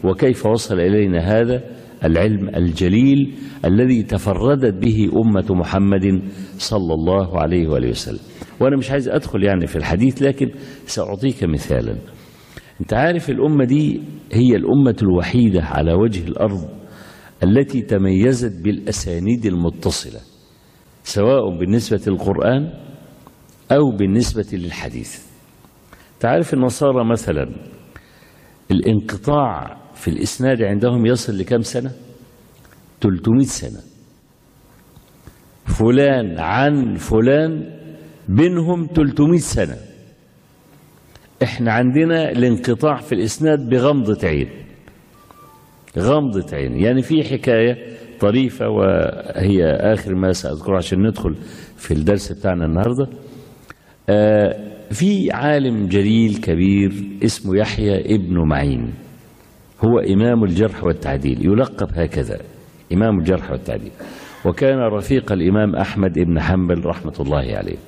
وكيف وصل إلينا هذا العلم الجليل الذي تفردت به أمة محمد صلى الله عليه وآله وسلم وأنا مش عايز أدخل يعني في الحديث لكن سأعطيك مثالا أنت عارف الأمة دي هي الأمة الوحيدة على وجه الأرض التي تميزت بالأسانيد المتصلة سواء بالنسبة للقرآن أو بالنسبة للحديث تعرف النصارى مثلا الانقطاع في الإسناد عندهم يصل لكم سنة 300 سنة فلان عن فلان بينهم 300 سنة احنا عندنا الانقطاع في الإسناد بغمضة عين غمضة عين يعني في حكاية طريفة وهي آخر ما سأذكره عشان ندخل في الدرس بتاعنا النهاردة آه في عالم جليل كبير اسمه يحيى ابن معين هو إمام الجرح والتعديل يلقب هكذا إمام الجرح والتعديل وكان رفيق الإمام أحمد بن حنبل رحمة الله عليه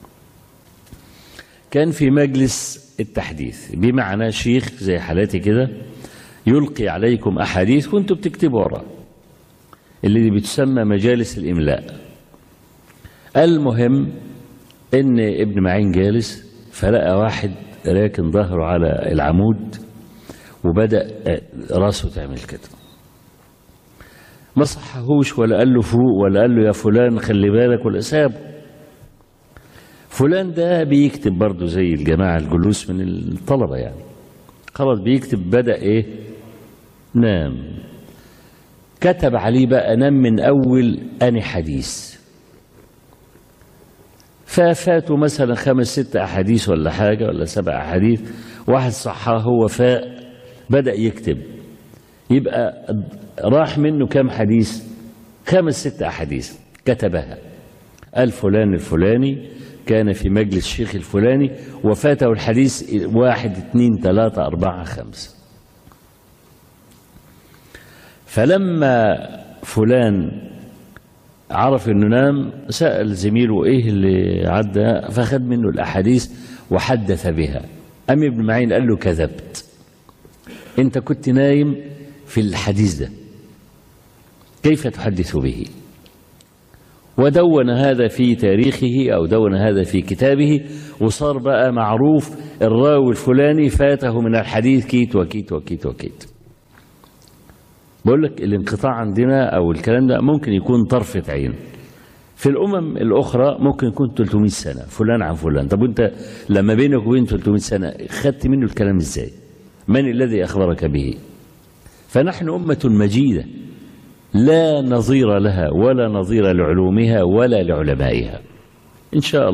كان في مجلس التحديث بمعنى شيخ زي حالاتي كده يلقي عليكم أحاديث وانتم بتكتبوا وراه اللي بتسمى مجالس الإملاء المهم إن ابن معين جالس فلقى واحد راكن ظهره على العمود وبدأ راسه تعمل كده ما صحهوش ولا قال له فوق ولا قال له يا فلان خلي بالك ولا سابه فلان ده بيكتب برضه زي الجماعة الجلوس من الطلبة يعني خلاص بيكتب بدأ ايه نام كتب عليه بقى نام من أول أني حديث ففاتوا مثلا خمس ست أحاديث ولا حاجة ولا سبع أحاديث واحد صحاه هو فاء بدأ يكتب يبقى راح منه كم حديث خمس ست أحاديث كتبها قال فلان الفلاني كان في مجلس الشيخ الفلاني وفاته الحديث واحد اثنين ثلاثة أربعة خمسة فلما فلان عرف انه نام سأل زميله ايه اللي عدى فاخد منه الاحاديث وحدث بها ام ابن معين قال له كذبت انت كنت نايم في الحديث ده كيف تحدث به ودون هذا في تاريخه او دون هذا في كتابه وصار بقى معروف الراوي الفلاني فاته من الحديث كيت وكيت وكيت وكيت بقول لك الانقطاع عندنا او الكلام ده ممكن يكون طرفة عين في الامم الاخرى ممكن يكون 300 سنه فلان عن فلان طب وانت لما بينك وبين 300 سنه خدت منه الكلام ازاي من الذي اخبرك به فنحن امه مجيده لا نظير لها ولا نظير لعلومها ولا لعلمائها ان شاء الله